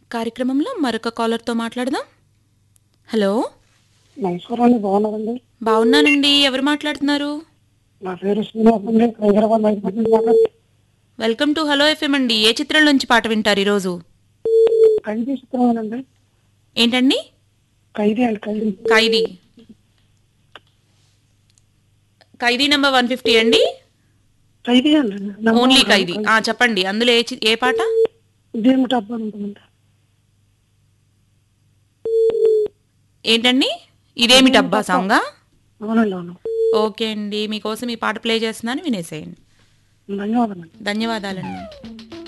కార్యక్రమంలో మరొక కాలర్తో మాట్లాడదాం హలో నమస్కారం అండి బాగున్నారండి బాగున్నానండి ఎవరు మాట్లాడుతున్నారు నా పేరు శ్రీనివాస్ అండి హైదరాబాద్ మైసూర్ నుంచి మాట్లాడుతున్నాను. వెల్కమ్ టు హలో ఎఫ్ఎం అండి ఏ చిత్రం నుంచి పాట వింటారు ఈరోజు ఖైదీ చిత్రమేనండి ఏంటండి ఖైదీ అండి Khaidi Khaidi Khaidi number one fifty అండి ఖైదీ అండి నెంబర్ ఓన్లీ వన్ ఖైదీ ఆ, చెప్పండి అందులో ఏ చి- ఏ పాట ఇదేమి టబ్బు అని ఉంటుందండి ఏంటండి ఇదేమి డబ్బా సాంగా అవునండి అవును ఓకే అండి మీకోసం ఈ పాట ప్లే చేస్తున్నాను వినేసేయండి ధన్యవాదాలు ధన్యవాదాలండి